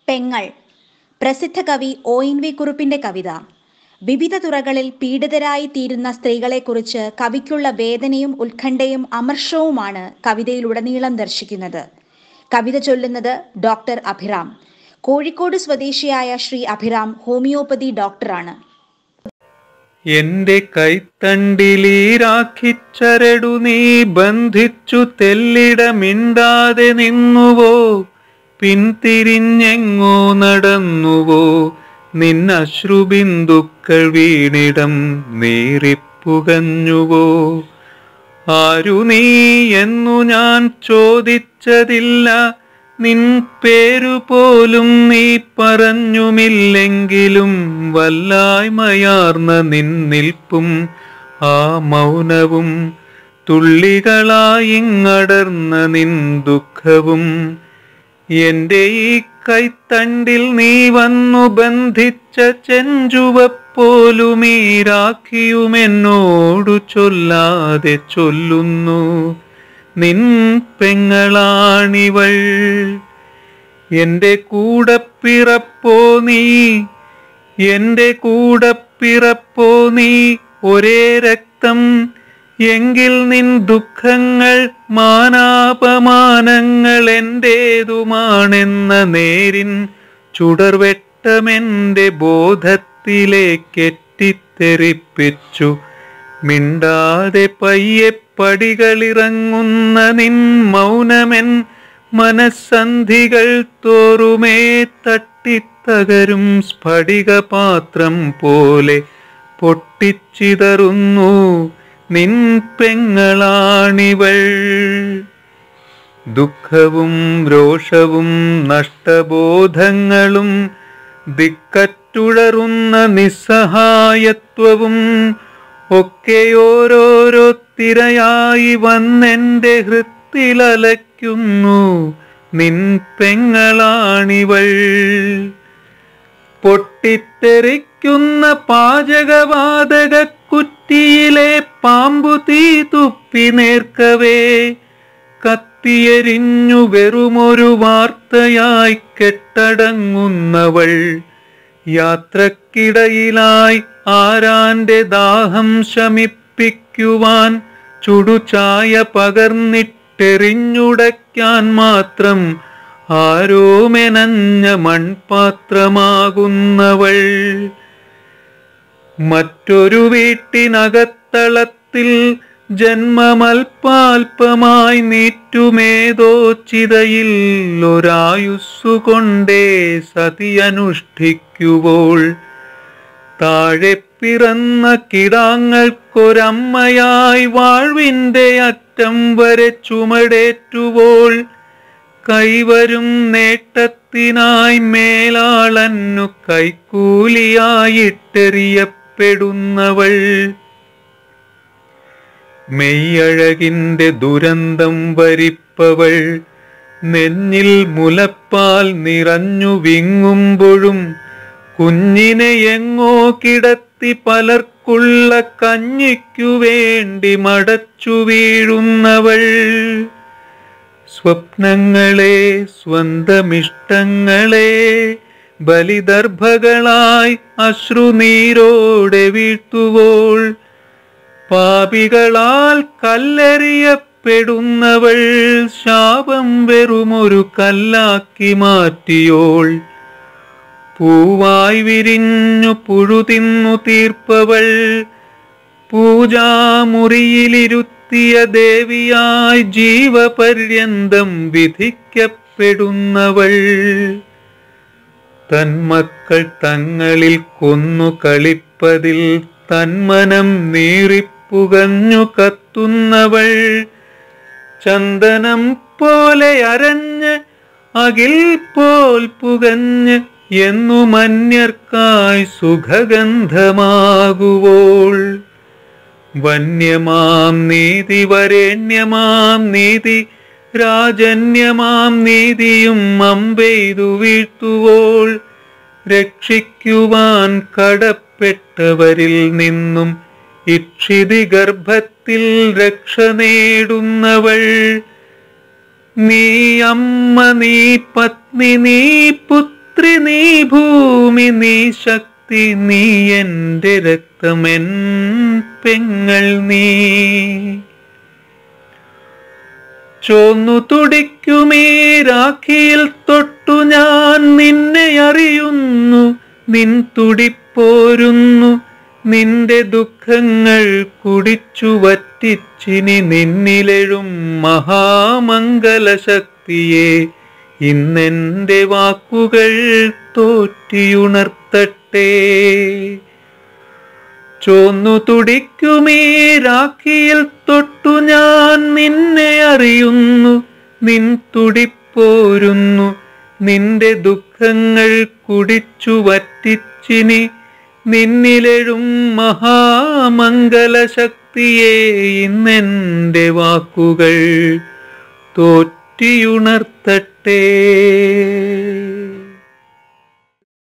പെങ്ങൾ പ്രസിദ്ധ കവി ഒ എൻ വി കുറുപ്പിന്റെ കവിത വിവിധ തുറകളിൽ പീഡിതരായി തീരുന്ന സ്ത്രീകളെക്കുറിച്ച് കവിക്കുള്ള വേദനയും ഉത്കണ്ഠയും അമർഷവുമാണ് കവിതയിലുടനീളം ദർശിക്കുന്നത് കവിത ചൊല്ലുന്നത് ഡോക്ടർ അഭിറാം കോഴിക്കോട് സ്വദേശിയായ ശ്രീ അഭിറാം ഹോമിയോപ്പതി ഡോക്ടറാണ് എന്റെ കൈത്തണ്ടിലീരാക്കിച്ചരടു നീ ബന്ധിച്ചു തെല്ലിടമിണ്ടാതെ നിന്നുവോ പിന്തിരിഞ്ഞെങ്ങോ നടന്നുവോ നിന്നശ്രുബിന്ദുക്കൾ വീണിടം നേറിപ്പുകഞ്ഞുവോ ആരു നീ എന്നു ഞാൻ ചോദിച്ചതില്ല നിൻ പേരു പോലും നീ പറഞ്ഞുമില്ലെങ്കിലും വല്ലായ്മയാർന്ന നിൻ നിൽപ്പും ആ മൗനവും തുള്ളികളായിങ്ങടർന്ന നിൻ ദുഃഖവും എന്റെ ഈ കൈത്തണ്ടിൽ നീ വന്നു ബന്ധിച്ച ചെഞ്ചുവപ്പോലുമീരാക്കിയുമെന്നോടു ചൊല്ലാതെ ചൊല്ലുന്നു നിൻ പെങ്ങളാണിവൾ എന്റെ കൂടപ്പിറപ്പോ നീ എന്റെ കൂടപ്പിറപ്പോ നീ ഒരേ രക്തം എങ്കിൽ നിൻ ദുഃഖങ്ങൾ മാനാപമാനങ്ങൾ എന്റേതുമാണെന്ന നേരിൻ ചുടർവെട്ടമെന്റെ ബോധത്തിലേക്കെറ്റിത്തെറിപ്പിച്ചു മിണ്ടാതെ പയ്യെ പടികളിറങ്ങുന്ന നിൻ മൗനമെൻ മനസ്സന്ധികൾ തോറുമേ തട്ടിത്തകരും സ്ഫടികപാത്രം പോലെ പൊട്ടിച്ചിതറുന്നു നിൻ പെങ്ങളാണിവൾ ദുഃഖവും രോഷവും നഷ്ടബോധങ്ങളും ദിക്കറ്റുഴറുന്ന നിസ്സഹായത്വവും ഒക്കെ ഓരോരോ തിരയായി വന്നെന്റെ ഹൃത്തിലലയ്ക്കുന്നു നിൻ പെങ്ങളാണിവൾ പൊട്ടിത്തെറിക്കുന്ന പാചകവാതക കുറ്റിയിലെ പാമ്പു തീ തുപ്പി നേർക്കവേ കത്തിയെരിഞ്ഞു വെറുമൊരു വാർത്തയായി കെട്ടടങ്ങുന്നവൾ യാത്രക്കിടയിലായി ആരാന്റെ ദാഹം ശമിപ്പിക്കുവാൻ ചുടുചായ പകർന്നിട്ടെറിഞ്ഞുടയ്ക്കാൻ മാത്രം ആരോ മെനഞ്ഞ മൺപാത്രമാകുന്നവൾ മറ്റൊരു വീട്ടിനകത്തളത്തിൽ ജന്മമൽപാൽപമായി നീറ്റുമേതോ ചിതയിൽ ഒരായുസ്സുകൊണ്ടേ സതിയനുഷ്ഠിക്കുമ്പോൾ താഴെ പിറന്ന കിടാങ്ങൾക്കൊരമ്മയായി വാഴ്വിന്റെ അറ്റം വരെ ചുമടേറ്റുവോൾ കൈവരും നേട്ടത്തിനായി മേലാളന്നു കൈക്കൂലിയായിട്ടെറിയപ്പെടുന്നവൾ മെയ്യഴകിന്റെ ദുരന്തം വരിപ്പവൾ നെഞ്ഞിൽ മുലപ്പാൽ നിറഞ്ഞു വിങ്ങുമ്പോഴും കുഞ്ഞിനെ എങ്ങോ കിടത്തി പലർക്കുള്ള കഞ്ഞിക്കു വേണ്ടി മടച്ചു വീഴുന്നവൾ സ്വപ്നങ്ങളെ സ്വന്തമിഷ്ടങ്ങളെ ബലിദർഭകളായി അശ്രുനീരോടെ വീഴ്ത്തുവോൾ പാപികളാൽ കല്ലെറിയപ്പെടുന്നവൾ ശാപം വെറുമൊരു കല്ലാക്കി മാറ്റിയോൾ പൂവായി വിരിഞ്ഞു പുഴുതിന്നു തീർപ്പവൾ പൂജാമുറിയിലിരുത്തിയ ദേവിയായി ജീവപര്യന്തം വിധിക്കപ്പെടുന്നവൾ തന്മക്കൾ തങ്ങളിൽ കൊന്നു കളിപ്പതിൽ തന്മനം നീറിപ്പുകഞ്ഞു കത്തുന്നവൾ ചന്ദനം പോലെ അരഞ്ഞ് അകിൽ പോൽ പുകഞ്ഞ് എന്നു മന്യർക്കായി സുഖഗന്ധമാകുവോൾ വന്യമാം നീതി വരേണ്യമാം നീതി രാജന്യമാം നീതിയും അമ്പെയ്തു വീഴ്ത്തുവോൾ രക്ഷിക്കുവാൻ കടപ്പെട്ടവരിൽ നിന്നും ഇക്ഷിതി ഗർഭത്തിൽ രക്ഷ നേടുന്നവൾ നീ അമ്മ നീ പത്നി നീ പുത്രി ധരിത്രി നീ ഭൂമി നീ ശക്തി നീ എൻ്റെ രക്തമെൻ പെങ്ങൾ നീ ചോന്നു തുടിക്കുമേ രാഖിയിൽ തൊട്ടു ഞാൻ നിന്നെ അറിയുന്നു നിൻ തുടിപ്പോരുന്നു നിന്റെ ദുഃഖങ്ങൾ കുടിച്ചു വറ്റിച്ചിനി നിന്നിലെഴും മഹാമംഗല ശക്തിയെ ഇന്നെന്റെ വാക്കുകൾ തോറ്റിയുണർത്തട്ടെ ചോന്നു തുടിക്കുമേ രാഖിയിൽ തൊട്ടു ഞാൻ നിന്നെ അറിയുന്നു നിൻ തുടിപ്പോരുന്നു നിന്റെ ദുഃഖങ്ങൾ കുടിച്ചു വറ്റിച്ചിനി നിന്നിലെഴും മഹാമംഗല ശക്തിയെ ഇന്നെന്റെ വാക്കുകൾ തോറ്റിയുണർത്തട്ടെ